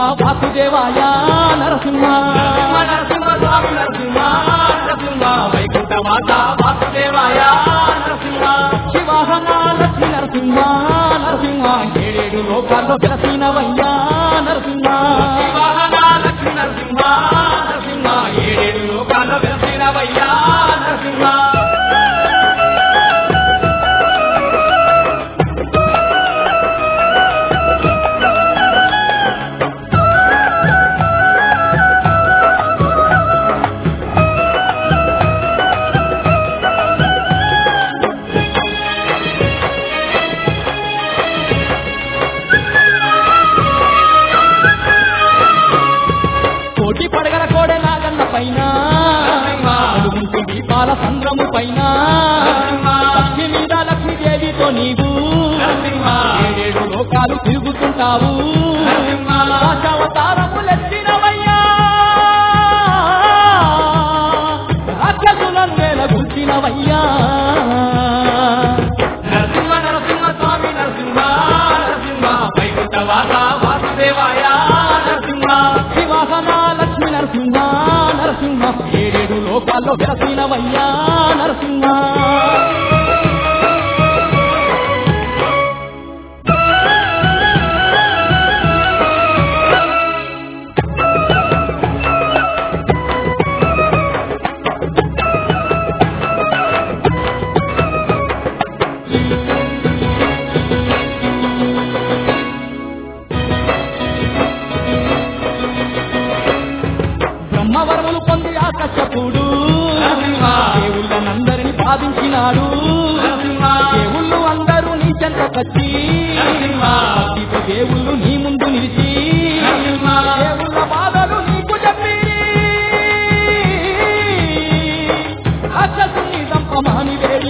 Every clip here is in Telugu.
వాసుదేవాయ నరసింహ నరసింహ నరసింహ స్వామి నరసింహ నరసింహ వైకుంఠవాస వాసుదేవాయ నరసింహ శివాహన లక్ష్మి నరసింహ నరసింహ ఏడేడు లోకాల్లో వెలసినవయ్యా నరసింహ వాహన లక్ష్మీ నరసింహ నరసింహ ఏడేడు లోకాల్లో వెలసినవయ్యా నరసింహ కోటి పడగల కోడె నాగన్న పైన నరసింహ. అడుగుంటి దీపాల సంద్రము పైన నరసింహ. లక్ష్మి మీద లక్ష్మీదేవితో నీవు నరసింహ. ఏడేడు లోకాలు తిరుగుతుంటావు నరసింహ. దశావతారములెత్తినవయ్యా రాక్షసులను వేల గుర్తినవయ్యా నరసింహ నరసింహ స్వామి నరసింహ నరసింహ వైకుంఠవాస వాసుదేవాయ నరసింహ శివాసన లక్ష్మి నరసింహ నరసింహ ఏడేడు లోకాల్లో వెలసినవయ్యా నరసింహ బ్రహ్మవరములు పొంది ఆకర్షకుడు నరసింహ. దేవుళ్ళనందరిని బాధించినాడు నరసింహ. దేవుళ్ళు అందరూ నీ చెంతకొచ్చి నరసింహ. భక్తితో దేవుళ్ళు నీ ముందు నిలిచి నరసింహ. దేవుళ్ళ బాధలు నీకు చెప్పి రాక్షసుని దంపమాని వేడి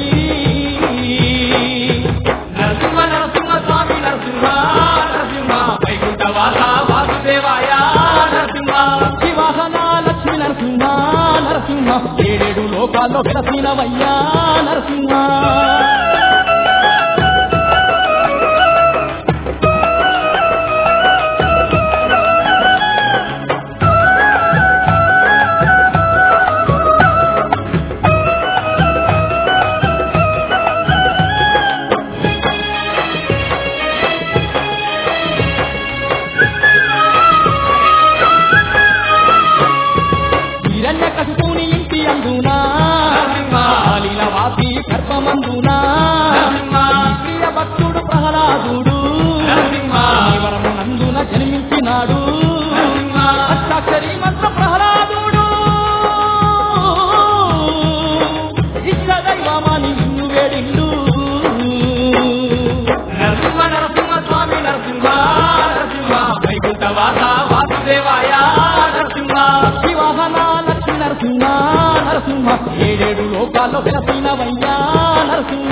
నరసింహ నరసింహ స్వామి నరసింహ నరసింహ వైకుంఠవాస వాసుదేవాయ నరసింహ శివాహన లక్ష్మి నరసింహ నరసింహ ఏడేడు లోకాల్లో వెలసినవయ్యా నరసింహ హిరణ్య కశుపుని ఇంటి అందునా నరసింహ. ఆలిల వాసి గర్భమందునా నరసింహ. ప్రియ భక్తుడు ప్రహ్లాదుడు నరసింహ. వరము నందున జన్మించినాడు నరసింహ. అష్టాక్షరి మంత్ర ప్రహ్లాదుడు ఇష్ట దైవమాని నిన్ను వేడిండు నరసింహ నరసింహ స్వామి నరసింహ నరసింహ వైకుంఠవాస వాసుదేవాయ నరసింహ శివాహన లక్ష్మి నరసింహ నరసింహ ఏడేడు లోకాల్లో వెలసినవయ్యా నరసింహ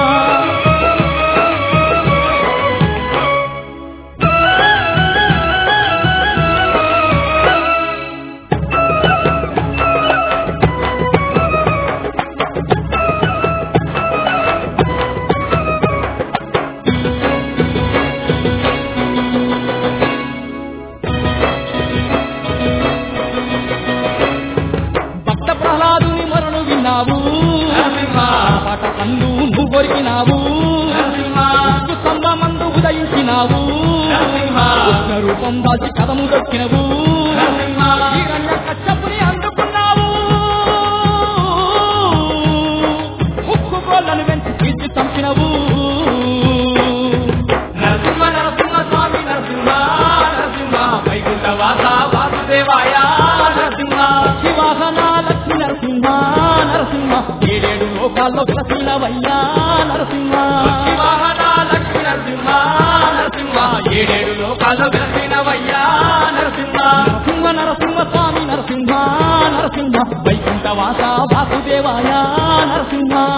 భక్త ప్రహ్లాదుని మరణు విన్నావు నరసింహ. పాట కందు నువ్వు కొరికినావు నరసింహ. విష్ణు స్తంభమందు ఉదయించినావు నరసింహ. కృష్ణ రూపం దాల్చి కథము దొక్కినవు నరసింహ. హిరణ్య కశ్యపుని అందుకున్నావు ముక్కు గోళ్ళను వెంచి తీర్చి చంపినవు నరసింహ నరసింహ స్వామి నరసింహ నరసింహ వైకుంఠవాస వాసుదేవాయ నరసింహ శివాహన లక్ష్మి నరసింహ నరసింహ ఏడేడు లోకాల్లో వెలసినవయ్యా నరసింహ శివాహన లక్ష్మీ నరసింహ నరసింహ ఏడేడు లోకాల్లో వెలసినవయ్యా నరసింహ నరసింహ నరసింహ స్వామి నరసింహ నరసింహ వైకుంఠవాస వాసుదేవాయ నరసింహ